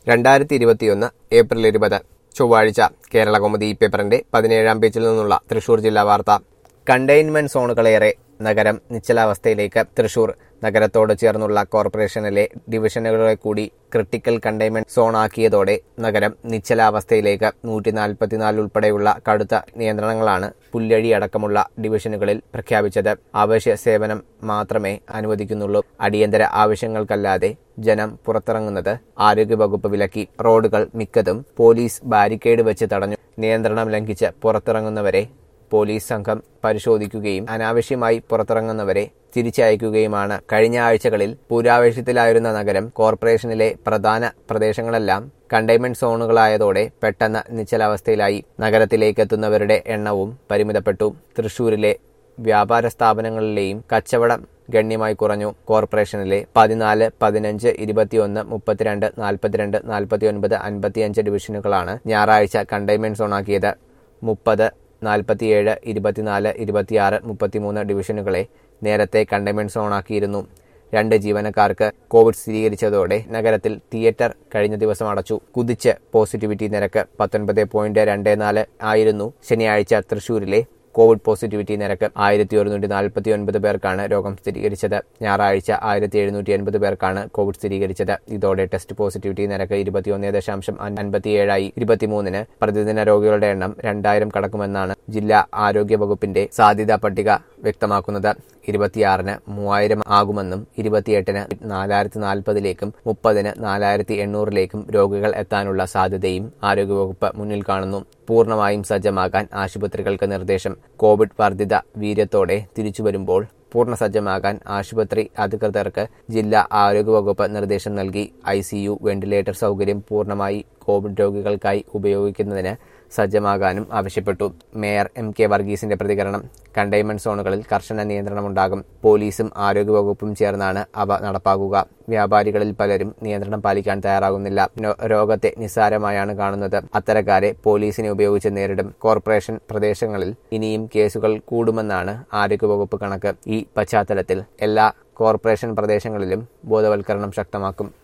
രണ്ടായിരത്തി ഇരുപത്തിയൊന്ന് ഏപ്രിൽ ഇരുപത് ചൊവ്വാഴ്ച കേരള കൗമുദി പേപ്പറിന്റെ പതിനേഴാം പേജിൽ നിന്നുള്ള തൃശൂർ ജില്ലാ വാർത്ത കണ്ടെയ്ൻമെന്റ് സോണുകളേറെ നഗരം നിശ്ചലാവസ്ഥയിലേക്ക് തൃശൂർ നഗരത്തോട് ചേർന്നുള്ള കോർപ്പറേഷനിലെ ഡിവിഷനുകളെ കൂടി ക്രിട്ടിക്കൽ കണ്ടെയ്ൻമെന്റ് സോണാക്കിയതോടെ നഗരം നിശ്ചലാവസ്ഥയിലേക്ക് നൂറ്റി നാൽപ്പത്തിനാല് ഉൾപ്പെടെയുള്ള കടുത്ത നിയന്ത്രണങ്ങളാണ് പുല്ലഴി അടക്കമുള്ള ഡിവിഷനുകളിൽ പ്രഖ്യാപിച്ചത് അവശ്യ സേവനം മാത്രമേ അനുവദിക്കുന്നുള്ളൂ അടിയന്തര ആവശ്യങ്ങൾക്കല്ലാതെ ജനം പുറത്തിറങ്ങുന്നത് ആരോഗ്യവകുപ്പ് വിലക്കി റോഡുകൾ മിക്കതും പോലീസ് ബാരിക്കേഡ് വെച്ച് തടഞ്ഞു നിയന്ത്രണം ലംഘിച്ച് പുറത്തിറങ്ങുന്നവരെ പോലീസ് സംഘം പരിശോധിക്കുകയും അനാവശ്യമായി പുറത്തിറങ്ങുന്നവരെ തിരിച്ചയക്കുകയുമാണ് കഴിഞ്ഞ ആഴ്ചകളിൽ പൂരാവേശത്തിലായിരുന്ന നഗരം കോർപ്പറേഷനിലെ പ്രധാന പ്രദേശങ്ങളെല്ലാം കണ്ടെയ്ൻമെന്റ് സോണുകളായതോടെ പെട്ടെന്ന് നിശ്ചലാവസ്ഥയിലായി നഗരത്തിലേക്ക് എത്തുന്നവരുടെ എണ്ണവും പരിമിതപ്പെട്ടു തൃശൂരിലെ വ്യാപാര സ്ഥാപനങ്ങളിലെയും കച്ചവടം ഗണ്യമായി കുറഞ്ഞു കോർപ്പറേഷനിലെ പതിനാല് പതിനഞ്ച് ഇരുപത്തിയൊന്ന് മുപ്പത്തിരണ്ട് നാൽപ്പത്തിരണ്ട് നാൽപ്പത്തിയൊൻപത് അൻപത്തിയഞ്ച് ഡിവിഷനുകളാണ് ഞായറാഴ്ച കണ്ടെയ്ൻമെന്റ് സോണാക്കിയത് മുപ്പത് നാൽപ്പത്തിയേഴ് ഇരുപത്തിനാല് ഇരുപത്തിയാറ് മുപ്പത്തിമൂന്ന് ഡിവിഷനുകളെ നേരത്തെ കണ്ടെയ്ൻമെന്റ് സോണാക്കിയിരുന്നു രണ്ട് ജീവനക്കാർക്ക് കോവിഡ് സ്ഥിരീകരിച്ചതോടെ നഗരത്തിൽ തിയേറ്റർ കഴിഞ്ഞ ദിവസം അടച്ചു കുതിച്ച് പോസിറ്റിവിറ്റി നിരക്ക് പത്തൊൻപത് പോയിന്റ് രണ്ട് നാല് ആയിരുന്നു ശനിയാഴ്ച തൃശൂരിലെ കോവിഡ് പോസിറ്റിവിറ്റി നിരക്ക് ആയിരത്തി ഒരുന്നൂറ്റി നാൽപ്പത്തി ഒൻപത് പേർക്കാണ് രോഗം സ്ഥിരീകരിച്ചത് ഞായറാഴ്ച ആയിരത്തി എഴുന്നൂറ്റി എൺപത് പേർക്കാണ് കോവിഡ് സ്ഥിരീകരിച്ചത് ഇതോടെ ടെസ്റ്റ് പോസിറ്റിവിറ്റി നിരക്ക് ഇരുപത്തിയൊന്ന് ദശാംശം അൻപത്തിയേഴായി ഇരുപത്തിമൂന്നിന് പ്രതിദിന രോഗികളുടെ എണ്ണം രണ്ടായിരം കടക്കുമെന്നാണ് ജില്ലാ ആരോഗ്യ വകുപ്പിന്റെ സാധ്യതാ പട്ടിക വ്യക്തമാക്കുന്നത് ഇരുപത്തിയാറിന് മൂവായിരം ആകുമെന്നും ഇരുപത്തിയെട്ടിന് നാലായിരത്തി നാൽപ്പതിലേക്കും മുപ്പതിന് നാലായിരത്തി എണ്ണൂറിലേക്കും രോഗികൾ എത്താനുള്ള സാധ്യതയും ആരോഗ്യവകുപ്പ് മുന്നിൽ കാണുന്നു പൂർണ്ണമായും സജ്ജമാകാൻ ആശുപത്രികൾക്ക് നിർദ്ദേശം കോവിഡ് വർദ്ധിത വീര്യത്തോടെ തിരിച്ചുവരുമ്പോൾ പൂർണ്ണ സജ്ജമാകാൻ ആശുപത്രി അധികൃതർക്ക് ജില്ലാ ആരോഗ്യവകുപ്പ് നിർദ്ദേശം നൽകി ഐ വെന്റിലേറ്റർ സൗകര്യം പൂർണ്ണമായി കോവിഡ് രോഗികൾക്കായി ഉപയോഗിക്കുന്നതിന് സജ്ജമാകാനും ആവശ്യപ്പെട്ടു മേയർ എം കെ വർഗീസിന്റെ പ്രതികരണം കണ്ടെയ്ൻമെന്റ് സോണുകളിൽ കർശന നിയന്ത്രണമുണ്ടാകും പോലീസും ആരോഗ്യവകുപ്പും ചേർന്നാണ് അവ നടപ്പാക്കുക വ്യാപാരികളിൽ പലരും നിയന്ത്രണം പാലിക്കാൻ തയ്യാറാകുന്നില്ല രോഗത്തെ നിസ്സാരമായാണ് കാണുന്നത് അത്തരക്കാരെ പോലീസിനെ ഉപയോഗിച്ച് നേരിടും കോർപ്പറേഷൻ പ്രദേശങ്ങളിൽ ഇനിയും കേസുകൾ കൂടുമെന്നാണ് ആരോഗ്യവകുപ്പ് കണക്ക് ഈ പശ്ചാത്തലത്തിൽ എല്ലാ കോർപ്പറേഷൻ പ്രദേശങ്ങളിലും ബോധവൽക്കരണം ശക്തമാക്കും